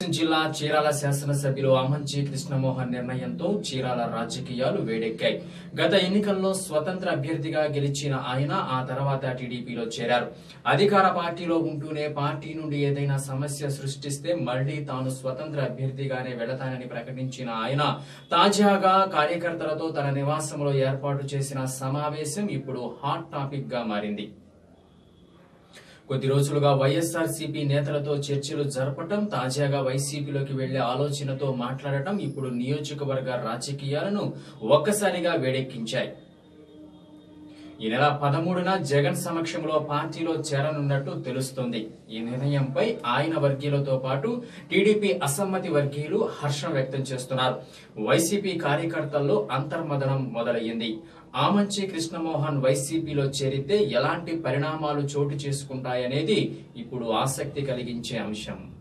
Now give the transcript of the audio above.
జిల్లా చీరాల శాసనసభ్యులు అమంచి కృష్ణమోహన్ నిర్ణయంతో చీరాల రాజకీయాలు వేడెక్కాయి గత ఎన్నికల్లో స్వతంత్ర అభ్యర్థిగా గెలిచిన ఆయన ఆ తర్వాత టీడీపీలో చేరారు అధికార పార్టీలో ఉంటూనే పార్టీ నుండి ఏదైనా సమస్య సృష్టిస్తే మళ్లీ తాను స్వతంత్ర అభ్యర్థిగానే వెళతానని ప్రకటించిన ఆయన తాజాగా కార్యకర్తలతో తన నివాసంలో ఏర్పాటు చేసిన సమావేశం ఇప్పుడు హాట్ టాపిక్ గా మారింది కొద్ది రోజులుగా వైఎస్ఆర్ సిపి నేతలతో చర్చలు జరపటం తాజాగా వైసీపీలోకి వెళ్లే ఆలోచనతో మాట్లాడటం ఇప్పుడు నియోజకవర్గ రాజకీయాలను ఒక్కసారిగా వేడెక్కించాయి ఈ నెల పదమూడున జగన్ సమక్షంలో పార్టీలో చేరనున్నట్టు తెలుస్తోంది ఈ నిర్ణయంపై ఆయన వర్గీయులతో పాటు టీడీపీ అసమ్మతి వర్గీయులు హర్షం వ్యక్తం చేస్తున్నారు వైసీపీ కార్యకర్తల్లో అంతర్మదనం మొదలయ్యింది ఆమంచి కృష్ణమోహన్ వైసీపీలో చేరితే ఎలాంటి పరిణామాలు చోటు చేసుకుంటాయనేది ఇప్పుడు ఆసక్తి కలిగించే అంశం